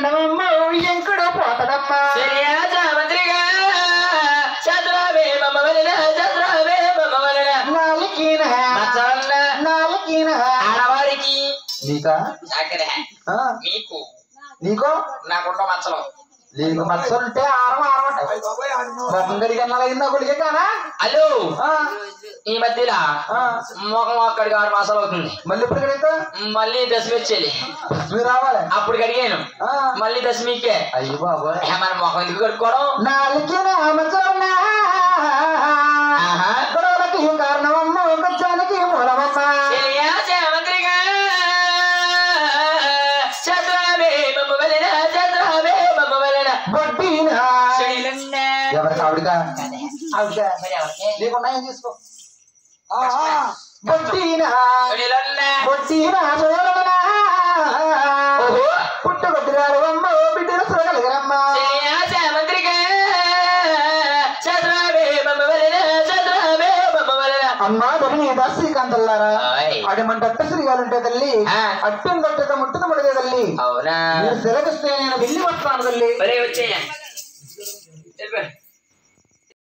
కారణమమ్మ ఎంకుడు పోతడమ్మా చెలియా చామంత్రిగా చంద్రవే మమ్మ వలన చంద్రవే మమ్మ వలన నాలుగిన మచ్చవలన నాలుగిన ఆడవారికి నీకా చాకరే ఆ, మీకు నీకో నాకుండ మచ్చలు నీకు మత్సలుంటే ఆరం ఆరమంటాయి గడికి అన్నలైందా గుడికి కానా హలో ఆ, ఈ మధ్యలో ఆ. ముఖం అక్కడికి ఆరు మాసాలు అవుతుంది మళ్ళీ ఇప్పుడు కడిగితే మళ్ళీ దశమి వచ్చేది మీరు రావాలి అప్పుడు కడిగాను ఆ, మళ్ళీ దశమికే అయ్యి బాబోయ్ ఏ, మన ముఖం ఎందుకు కడుక్కోవడం నాలుగిన మచ్చలున్నా ఆహా. గొడవలకి కారణమమ్మ కొంచానికి మూలమమ్మ చెలియా చామంత్రిగా చంద్రవే మమ్మ వలన చంద్రవే మమ్మ వలన బొడ్డినా చెలిలన్న ఎవరికి ఆవిడగా ఆవిడగా మరి ఎవరికి? నీకున్నాయని తీసుకో బొడ్డినా చెలిలన్న బొడ్డినా మూలమనా ఓహో పుట్టగొడ్డిరాలు అమ్మ బిడ్డలు చూడగలిగరమ్మా చెలియా చామంత్రిగా చంద్రవే మమ్మ వలన చంద్రవే మమ్మ వలన అమ్మా ధరణి దాసీకాంతల్లారా ఆయ్. అడమంటట్ట శ్రీగాలుంటే తల్లి ఆ. అట్టం కట్టక ముట్టక ముడదే తల్లి అవునా మీరు సెలవిస్తే నేను వెళ్ళి వస్తాను తల్లి ఒరే వచ్చేయ